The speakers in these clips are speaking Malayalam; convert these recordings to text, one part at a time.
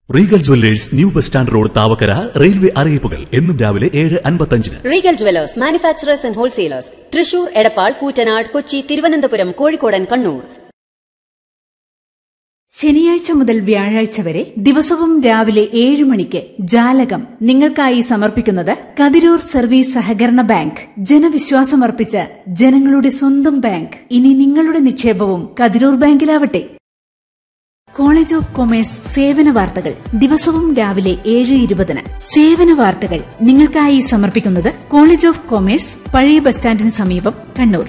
Regal jewellers new bus stand road Thavakkara railway അറിയിപ്പുകൾ എന്നും രാവിലെ ഏഴ് അൻപത്തഞ്ചിന് Regal jewellers manufacturers and wholesalers Thrissur Edappal Koottanad Kochi Thiruvananthapuram കോഴിക്കോടൻ കണ്ണൂർ ശനിയാഴ്ച മുതൽ വ്യാഴാഴ്ച വരെ ദിവസവും രാവിലെ ഏഴ് മണിക്ക് ജാലകം നിങ്ങൾക്കായി സമർപ്പിക്കുന്നത് കതിരൂർ സർവീസ് സഹകരണ ബാങ്ക് ജനവിശ്വാസമർപ്പിച്ച ജനങ്ങളുടെ സ്വന്തം ബാങ്ക് ഇനി നിങ്ങളുടെ നിക്ഷേപവും കതിരൂർ ബാങ്കിലാവട്ടെ കോളേജ് ഓഫ് കൊമേഴ്സ് സേവന വാർത്തകൾ ദിവസവും രാവിലെ ഏഴ് ഇരുപതിന് സേവന വാർത്തകൾ നിങ്ങൾക്കായി സമർപ്പിക്കുന്നത് കോളേജ് ഓഫ് കൊമേഴ്സ് പഴയ ബസ് സ്റ്റാൻഡിന് സമീപം കണ്ണൂർ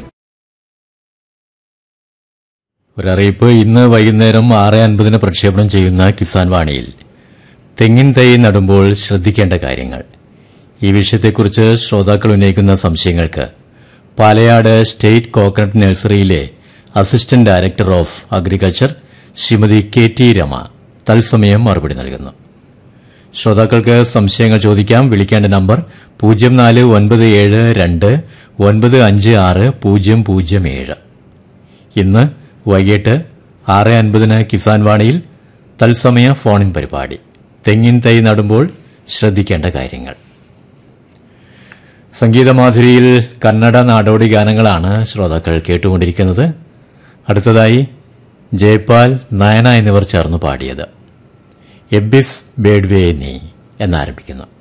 ഒരറിയിപ്പ് ഇന്ന് വൈകുന്നേരം ആറ് അൻപതിന് പ്രക്ഷേപണം ചെയ്യുന്ന കിസാൻ വാണിയിൽ തെങ്ങിൻ തൈ നടുമ്പോൾ ശ്രദ്ധിക്കേണ്ട കാര്യങ്ങൾ ഈ വിഷയത്തെക്കുറിച്ച് ശ്രോതാക്കൾ ഉന്നയിക്കുന്ന സംശയങ്ങൾക്ക് പാലയാട് സ്റ്റേറ്റ് കോക്കനട്ട് നഴ്സറിയിലെ assistant director of agriculture Shrimati K T Rama തത്സമയം മറുപടി നൽകുന്നു ശ്രോതാക്കൾക്ക് സംശയങ്ങൾ ചോദിക്കാം വിളിക്കേണ്ട നമ്പർ പൂജ്യം നാല് ഒൻപത് ഏഴ് രണ്ട് ഒൻപത് അഞ്ച് ആറ് പൂജ്യം പൂജ്യം ഏഴ് ഇന്ന് വൈകിട്ട് ആറ് അൻപതിന് കിസാൻ വാണിയിൽ തത്സമയ ഫോണിൻ പരിപാടി തെങ്ങിൻ തൈ നടുമ്പോൾ ശ്രദ്ധിക്കേണ്ട കാര്യങ്ങൾ സംഗീതമാധുരിയിൽ കന്നഡ നാടോടി ഗാനങ്ങളാണ് ശ്രോതാക്കൾ കേട്ടുകൊണ്ടിരിക്കുന്നത് അടുത്തതായി ജയപാൽ നയന എന്നിവർ ചേർന്ന് പാടിയത് എബിസ് ബേഡ്വേ നീ എന്നാരംഭിക്കുന്നു